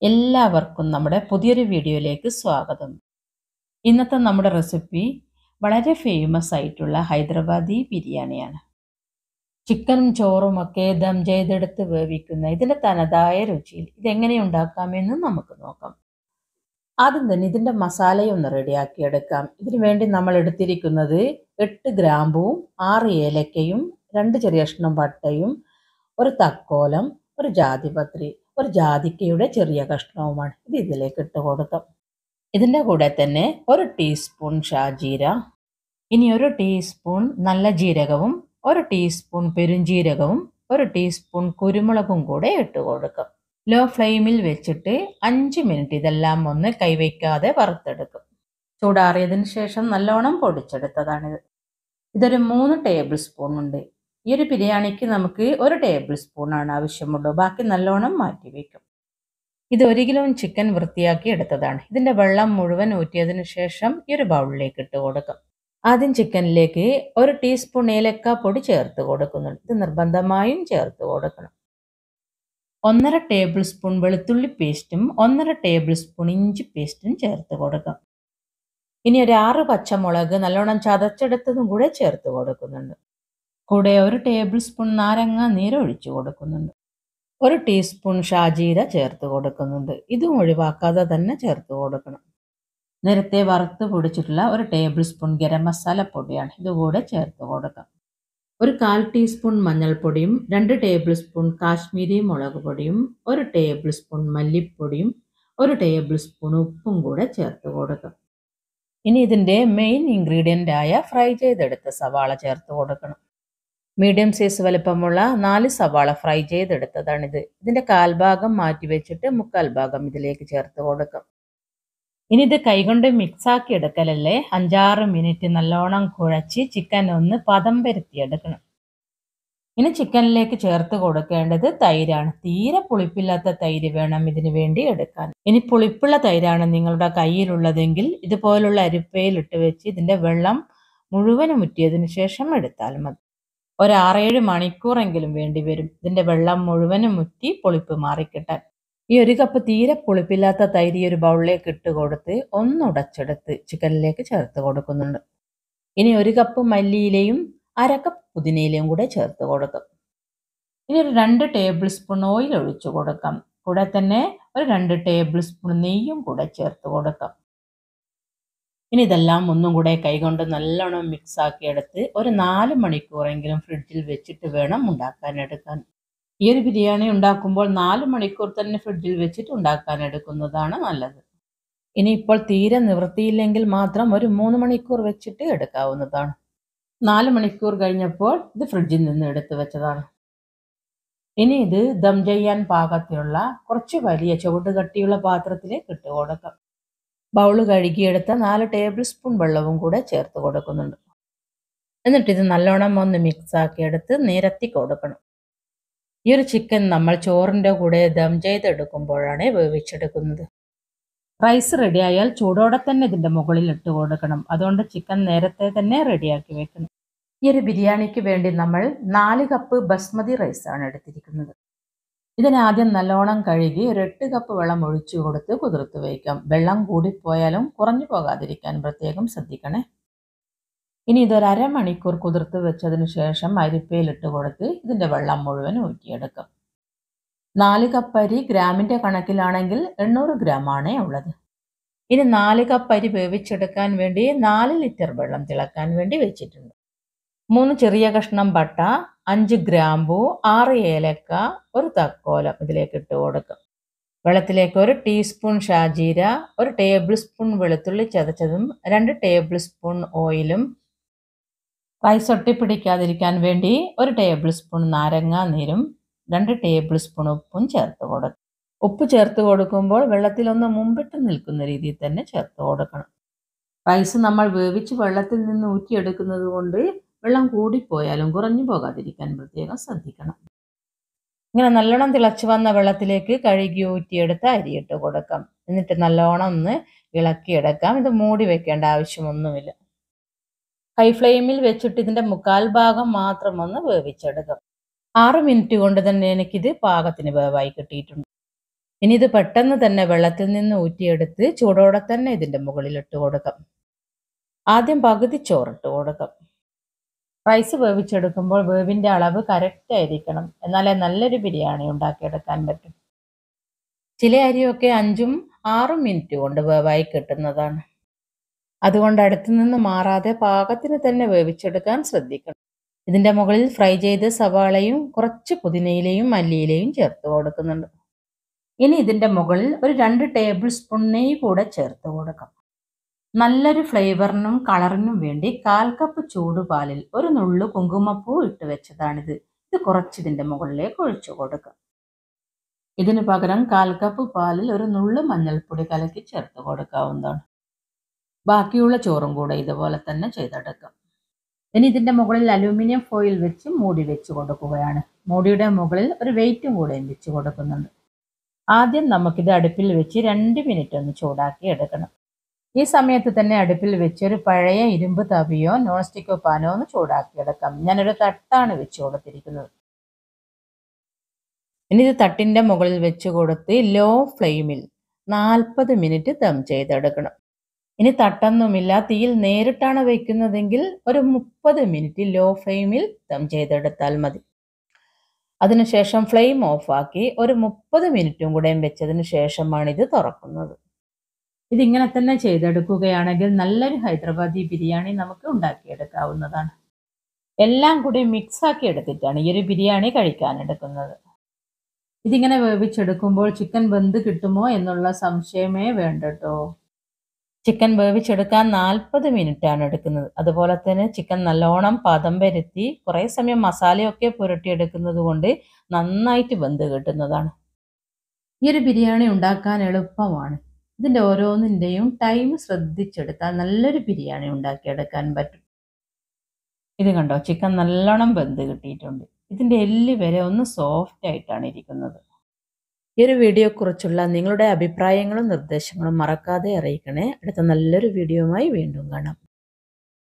എല്ലാവർക്കും നമ്മുടെ പുതിയൊരു വീഡിയോയിലേക്ക് സ്വാഗതം ഇന്നത്തെ നമ്മുടെ റെസിപ്പി വളരെ ഫേമസ് ആയിട്ടുള്ള ഹൈദരാബാദി ബിരിയാണിയാണ് ചിക്കനും ചോറും ഒക്കെ ദം ചെയ്തെടുത്ത് വേവിക്കുന്ന ഇതിൻ്റെ തനതായ രുചിയിൽ ഇതെങ്ങനെ ഉണ്ടാക്കാമെന്ന് നമുക്ക് നോക്കാം ആദ്യം തന്നെ ഇതിൻ്റെ മസാലയൊന്ന് റെഡിയാക്കി എടുക്കാം ഇതിനു വേണ്ടി നമ്മൾ എടുത്തിരിക്കുന്നത് എട്ട് ഗ്രാമ്പുവും ആറ് ഏലക്കയും രണ്ട് ചെറിയ കഷ്ണം പട്ടയും ഒരു തക്കോലം ഒരു ജാതിപത്രി ഒരു ജാതിക്കയുടെ ചെറിയ കഷ്ണവുമാണ് ഇത് ഇതിലേക്ക് ഇട്ട് കൊടുക്കാം ഇതിൻ്റെ കൂടെ തന്നെ ഒരു ടീസ്പൂൺ ഷാജീര ഇനി ഒരു ടീസ്പൂൺ നല്ല ജീരകവും ഒരു ടീസ്പൂൺ പെരുംജീരകവും ഒരു ടീസ്പൂൺ കുരുമുളകും കൂടെ ഇട്ട് കൊടുക്കാം ലോ ഫ്ലെയിമിൽ വെച്ചിട്ട് അഞ്ച് മിനിറ്റ് ഇതെല്ലാം ഒന്ന് കൈവയ്ക്കാതെ വറുത്തെടുക്കും ചൂടാറിയതിന് ശേഷം നല്ലോണം പൊടിച്ചെടുത്തതാണിത് ഇതൊരു മൂന്ന് ടേബിൾ സ്പൂൺ ഉണ്ട് ഈ ഒരു ബിരിയാണിക്ക് നമുക്ക് ഒരു ടേബിൾ സ്പൂണാണ് ആവശ്യമുള്ളൂ ബാക്കി നല്ലോണം മാറ്റി വയ്ക്കും ഇത് ഒരു കിലോ ചിക്കൻ വൃത്തിയാക്കി എടുത്തതാണ് ഇതിൻ്റെ വെള്ളം മുഴുവൻ ഊറ്റിയതിന് ശേഷം ഈ ഒരു ബൗളിലേക്ക് ഇട്ട് കൊടുക്കാം ആദ്യം ചിക്കനിലേക്ക് ഒരു ടീസ്പൂൺ ഏലക്ക പൊടി ചേർത്ത് കൊടുക്കുന്നുണ്ട് ഇത് നിർബന്ധമായും ചേർത്ത് കൊടുക്കണം ഒന്നര ടേബിൾ സ്പൂൺ വെളുത്തുള്ളി പേസ്റ്റും ഒന്നര ടേബിൾ സ്പൂൺ ഇഞ്ചി പേസ്റ്റും ചേർത്ത് കൊടുക്കാം ഇനി ഒരു ആറ് പച്ചമുളക് നല്ലോണം ചതച്ചെടുത്തതും കൂടെ ചേർത്ത് കൊടുക്കുന്നുണ്ട് കൂടെ ഒരു ടേബിൾ സ്പൂൺ നാരങ്ങ നീര് ഒഴിച്ചു കൊടുക്കുന്നുണ്ട് ഒരു ടീസ്പൂൺ ഷാജീര ചേർത്ത് കൊടുക്കുന്നുണ്ട് ഇതും ഒഴിവാക്കാതെ തന്നെ ചേർത്ത് കൊടുക്കണം നേരത്തെ വറുത്ത് പൊടിച്ചിട്ടുള്ള ഒരു ടേബിൾ സ്പൂൺ ഗരം മസാല പൊടിയാണ് ഇതുകൂടെ ചേർത്ത് കൊടുക്കാം ഒരു കാൽ ടീസ്പൂൺ മഞ്ഞൾപ്പൊടിയും രണ്ട് ടേബിൾ സ്പൂൺ കാശ്മീരി മുളക് പൊടിയും ഒരു ടേബിൾ സ്പൂൺ മല്ലിപ്പൊടിയും ഒരു ടേബിൾ സ്പൂൺ ഉപ്പും കൂടെ ചേർത്ത് കൊടുക്കാം ഇനി ഇതിൻ്റെ മെയിൻ ഇൻഗ്രീഡിയൻ്റ് ആയ ഫ്രൈ ചെയ്തെടുത്ത സവാള ചേർത്ത് കൊടുക്കണം മീഡിയം സൈസ് വലുപ്പമുള്ള നാല് സവാള ഫ്രൈ ചെയ്തെടുത്തതാണിത് ഇതിൻ്റെ കാൽഭാഗം മാറ്റി വെച്ചിട്ട് മുക്കാൽ ഭാഗം ഇതിലേക്ക് ചേർത്ത് കൊടുക്കാം ഇനി ഇത് കൈകൊണ്ട് മിക്സാക്കി എടുക്കലല്ലേ അഞ്ചാറ് മിനിറ്റ് നല്ലോണം കുഴച്ച് ചിക്കൻ ഒന്ന് പദം വരുത്തിയെടുക്കണം ഇനി ചിക്കനിലേക്ക് ചേർത്ത് കൊടുക്കേണ്ടത് തൈരാണ് തീരെ പുളിപ്പില്ലാത്ത തൈര് വേണം ഇതിനു വേണ്ടി എടുക്കാൻ ഇനി പുളിപ്പുള്ള തൈരാണ് നിങ്ങളുടെ കയ്യിലുള്ളതെങ്കിൽ ഇതുപോലുള്ള അരിപ്പയിൽ ഇട്ട് വെച്ച് ഇതിൻ്റെ വെള്ളം മുഴുവനും മുറ്റിയതിനു ശേഷം എടുത്താൽ മതി ഒരു ആറേഴ് മണിക്കൂറെങ്കിലും വേണ്ടി വരും ഇതിൻ്റെ വെള്ളം മുഴുവനും മുറ്റി പൊളിപ്പ് മാറിക്കിട്ടാൻ ഈ ഒരു കപ്പ് തീരെ പുളിപ്പില്ലാത്ത തൈര് ഈ ഒരു ബൗളിലേക്ക് ഇട്ട് കൊടുത്ത് ഒന്ന് ഉടച്ചെടുത്ത് ചിക്കനിലേക്ക് ചേർത്ത് കൊടുക്കുന്നുണ്ട് ഇനി ഒരു കപ്പ് മല്ലിയിലയും അര കപ്പ് പുതിനയിലയും കൂടെ ചേർത്ത് കൊടുക്കും ഇനി ഒരു രണ്ട് ടേബിൾ സ്പൂൺ ഓയിൽ ഒഴിച്ചു കൊടുക്കാം കൂടെ തന്നെ ഒരു രണ്ട് ടേബിൾ സ്പൂൺ നെയ്യും കൂടെ ചേർത്ത് കൊടുക്കാം ഇനി ഇതെല്ലാം ഒന്നും കൂടെ കൈകൊണ്ട് നല്ലോണം മിക്സ് ആക്കി എടുത്ത് ഒരു നാല് മണിക്കൂറെങ്കിലും ഫ്രിഡ്ജിൽ വെച്ചിട്ട് വേണം ഉണ്ടാക്കാൻ എടുക്കാൻ ഈ ഒരു ബിരിയാണി ഉണ്ടാക്കുമ്പോൾ നാല് മണിക്കൂർ തന്നെ ഫ്രിഡ്ജിൽ വെച്ചിട്ട് ഉണ്ടാക്കാൻ എടുക്കുന്നതാണ് നല്ലത് ഇനി ഇപ്പോൾ തീരെ നിവൃത്തിയില്ലെങ്കിൽ മാത്രം ഒരു മൂന്ന് മണിക്കൂർ വെച്ചിട്ട് എടുക്കാവുന്നതാണ് നാല് മണിക്കൂർ കഴിഞ്ഞപ്പോൾ ഇത് ഫ്രിഡ്ജിൽ നിന്ന് എടുത്തു വെച്ചതാണ് ഇനി ഇത് ദം ചെയ്യാൻ പാകത്തിലുള്ള കുറച്ച് വലിയ ചുവട് കട്ടിയുള്ള പാത്രത്തിലേക്ക് ഇട്ട് കൊടുക്കാം ബൗള് കഴുകിയെടുത്ത നാല് ടേബിൾ സ്പൂൺ വെള്ളവും കൂടെ ചേർത്ത് കൊടുക്കുന്നുണ്ട് എന്നിട്ട് ഇത് നല്ലോണം ഒന്ന് മിക്സ് ആക്കിയെടുത്ത് നിരത്തി കൊടുക്കണം ഈ ഒരു ചിക്കൻ നമ്മൾ ചോറിൻ്റെ കൂടെ ദം ചെയ്തെടുക്കുമ്പോഴാണ് വേവിച്ചെടുക്കുന്നത് റൈസ് റെഡിയായാൽ ചൂടോടെ തന്നെ ഇതിൻ്റെ മുകളിൽ ഇട്ട് കൊടുക്കണം അതുകൊണ്ട് ചിക്കൻ നേരത്തെ തന്നെ റെഡിയാക്കി വെക്കണം ഈ ഒരു ബിരിയാണിക്ക് വേണ്ടി നമ്മൾ നാല് കപ്പ് ബസ്മതി റൈസാണ് എടുത്തിരിക്കുന്നത് ഇതിനാദ്യം നല്ലോണം കഴുകി ഒരു എട്ട് കപ്പ് വെള്ളം ഒഴിച്ചു കൊടുത്ത് കുതിർത്ത് വയ്ക്കാം വെള്ളം കൂടിപ്പോയാലും കുറഞ്ഞു പോകാതിരിക്കാൻ പ്രത്യേകം ശ്രദ്ധിക്കണേ ഇനി ഇതൊരു അരമണിക്കൂർ കുതിർത്ത് വെച്ചതിന് ശേഷം അരിപ്പയിലിട്ട് കൊടുത്ത് ഇതിൻ്റെ വെള്ളം മുഴുവൻ ഊറ്റിയെടുക്കാം നാല് കപ്പ് അരി ഗ്രാമിൻ്റെ കണക്കിലാണെങ്കിൽ എണ്ണൂറ് ഗ്രാമാണേ ഉള്ളത് ഇനി നാല് കപ്പ് അരി വേവിച്ചെടുക്കാൻ വേണ്ടി നാല് ലിറ്റർ വെള്ളം തിളക്കാൻ വേണ്ടി വെച്ചിട്ടുണ്ട് മൂന്ന് ചെറിയ കഷ്ണം പട്ട അഞ്ച് ഗ്രാമ്പു ആറ് ഏലക്ക ഒരു തക്കോലം ഇതിലേക്ക് ഇട്ട് കൊടുക്കും വെള്ളത്തിലേക്ക് ഒരു ടീസ്പൂൺ ഷാജീര ഒരു ടേബിൾ സ്പൂൺ വെളുത്തുള്ളി ചതച്ചതും രണ്ട് ടേബിൾ സ്പൂൺ ഓയിലും റൈസ് ഒട്ടിപ്പിടിക്കാതിരിക്കാൻ വേണ്ടി ഒരു ടേബിൾ സ്പൂൺ നാരങ്ങ നീരും രണ്ട് ടേബിൾ സ്പൂൺ ഉപ്പും ചേർത്ത് കൊടുക്കും ഉപ്പ് ചേർത്ത് കൊടുക്കുമ്പോൾ വെള്ളത്തിലൊന്ന് മുമ്പിട്ട് നിൽക്കുന്ന രീതിയിൽ തന്നെ ചേർത്ത് കൊടുക്കണം റൈസ് നമ്മൾ വേവിച്ച് വെള്ളത്തിൽ നിന്ന് ഊറ്റിയെടുക്കുന്നത് കൊണ്ട് വെള്ളം കൂടിപ്പോയാലും കുറഞ്ഞു പോകാതിരിക്കാൻ പ്രത്യേകം ശ്രദ്ധിക്കണം ഇങ്ങനെ നല്ലോണം തിളച്ചു വന്ന വെള്ളത്തിലേക്ക് കഴുകി ഊറ്റിയെടുത്ത് അരിയിട്ട് കൊടുക്കാം എന്നിട്ട് നല്ലോണം ഒന്ന് ഇളക്കിയെടുക്കാം ഇത് മൂടി വെക്കേണ്ട ആവശ്യമൊന്നുമില്ല ഹൈ ഫ്ലെയിമിൽ വെച്ചിട്ട് ഇതിൻ്റെ മുക്കാൽ ഭാഗം മാത്രം ഒന്ന് വേവിച്ചെടുക്കാം ആറ് മിനിറ്റ് കൊണ്ട് തന്നെ എനിക്കിത് പാകത്തിന് വേവായി കിട്ടിയിട്ടുണ്ട് ഇനി ഇത് പെട്ടെന്ന് തന്നെ വെള്ളത്തിൽ നിന്ന് ഊറ്റിയെടുത്ത് ചൂടോടെ തന്നെ ഇതിൻ്റെ മുകളിൽ ഇട്ട് കൊടുക്കാം ആദ്യം പകുതി ചോറിട്ട് കൊടുക്കാം റൈസ് വേവിച്ചെടുക്കുമ്പോൾ വേവിൻ്റെ അളവ് കറക്റ്റ് ആയിരിക്കണം എന്നാലേ നല്ലൊരു ബിരിയാണി ഉണ്ടാക്കിയെടുക്കാൻ പറ്റും ചില അരിയൊക്കെ അഞ്ചും ആറും മിനിറ്റ് കൊണ്ട് വേവായി കിട്ടുന്നതാണ് അതുകൊണ്ട് അടുത്തു നിന്ന് മാറാതെ പാകത്തിന് തന്നെ വേവിച്ചെടുക്കാൻ ശ്രദ്ധിക്കണം ഇതിൻ്റെ മുകളിൽ ഫ്രൈ ചെയ്ത സവാളയും കുറച്ച് പുതിനയിലയും മല്ലിയിലയും ചേർത്ത് കൊടുക്കുന്നുണ്ട് ഇനി ഇതിൻ്റെ മുകളിൽ ഒരു രണ്ട് ടേബിൾ സ്പൂൺ നെയ്യ് കൂടെ ചേർത്ത് കൊടുക്കാം നല്ലൊരു ഫ്ലേവറിനും കളറിനും വേണ്ടി കാൽ കപ്പ് ചൂടുപാലിൽ ഒരു നുള്ളു കുങ്കുമപ്പൂ ഇട്ട് വെച്ചതാണിത് ഇത് കുറച്ച് ഇതിൻ്റെ മുകളിലേക്ക് ഒഴിച്ചു കൊടുക്കാം ഇതിന് പകരം കാൽ കപ്പ് പാലിൽ ഒരു നുള്ളു മഞ്ഞൾപ്പൊടി കലക്കി ചേർത്ത് കൊടുക്കാവുന്നതാണ് ബാക്കിയുള്ള ചോറും കൂടെ ഇതുപോലെ തന്നെ ചെയ്തെടുക്കാം ഇനി ഇതിൻ്റെ മുകളിൽ അലൂമിനിയം ഫോയിൽ വെച്ച് മൂടി വെച്ച് കൊടുക്കുകയാണ് മൂടിയുടെ മുകളിൽ ഒരു വെയിറ്റും കൂടെ വെച്ച് കൊടുക്കുന്നുണ്ട് ആദ്യം നമുക്കിത് അടുപ്പിൽ വെച്ച് രണ്ട് മിനിറ്റ് ഒന്ന് ചൂടാക്കി എടുക്കണം ഈ സമയത്ത് തന്നെ അടുപ്പിൽ വെച്ച് ഒരു പഴയ ഇരുമ്പ് തവിയോ നോൺ സ്റ്റിക്കോ പാനോ ഒന്ന് ചൂടാക്കി എടുക്കാം ഞാനൊരു തട്ടാണ് വെച്ച് കൊടുത്തിരിക്കുന്നത് ഇനി ഇത് തട്ടിൻ്റെ മുകളിൽ വെച്ച് കൊടുത്ത് ലോ ഫ്ലെയിമിൽ നാൽപ്പത് മിനിറ്റ് ദം ചെയ്തെടുക്കണം ഇനി തട്ടൊന്നുമില്ല തീയിൽ നേരിട്ടാണ് വയ്ക്കുന്നതെങ്കിൽ ഒരു മുപ്പത് മിനിറ്റ് ലോ ഫ്ലെയിമിൽ ദം ചെയ്തെടുത്താൽ മതി അതിനുശേഷം ഫ്ലെയിം ഓഫാക്കി ഒരു മുപ്പത് മിനിറ്റും കൂടെ വെച്ചതിന് ശേഷമാണ് ഇത് തുറക്കുന്നത് ഇതിങ്ങനെ തന്നെ ചെയ്തെടുക്കുകയാണെങ്കിൽ നല്ലൊരു ഹൈദരാബാദി ബിരിയാണി നമുക്ക് ഉണ്ടാക്കിയെടുക്കാവുന്നതാണ് എല്ലാം കൂടി മിക്സ് ആക്കി എടുത്തിട്ടാണ് ഈ ഒരു ബിരിയാണി കഴിക്കാൻ എടുക്കുന്നത് ഇതിങ്ങനെ വേവിച്ചെടുക്കുമ്പോൾ ചിക്കൻ വെന്ത് കിട്ടുമോ എന്നുള്ള സംശയമേ വേണ്ട കേട്ടോ ചിക്കൻ വേവിച്ചെടുക്കാൻ നാൽപ്പത് ആണ് എടുക്കുന്നത് അതുപോലെ തന്നെ ചിക്കൻ നല്ലോണം പദം വരുത്തി കുറേ സമയം മസാലയൊക്കെ പുരട്ടിയെടുക്കുന്നത് കൊണ്ട് നന്നായിട്ട് വെന്ത് കിട്ടുന്നതാണ് ഈ ഒരു ബിരിയാണി ഉണ്ടാക്കാൻ എളുപ്പമാണ് ഇതിൻ്റെ ഓരോന്നിൻ്റെയും ടൈം ശ്രദ്ധിച്ചെടുത്താൽ നല്ലൊരു ബിരിയാണി ഉണ്ടാക്കിയെടുക്കാൻ പറ്റും ഇത് കണ്ടോ ചിക്കൻ നല്ലോണം വെന്ത് കിട്ടിയിട്ടുണ്ട് ഇതിൻ്റെ എല്ല് വരെ ഒന്ന് സോഫ്റ്റ് ആയിട്ടാണ് ഇരിക്കുന്നത് ഈ ഒരു വീഡിയോയെക്കുറിച്ചുള്ള നിങ്ങളുടെ അഭിപ്രായങ്ങളും നിർദ്ദേശങ്ങളും മറക്കാതെ അറിയിക്കണേ അടുത്ത നല്ലൊരു വീഡിയോയുമായി വീണ്ടും കാണാം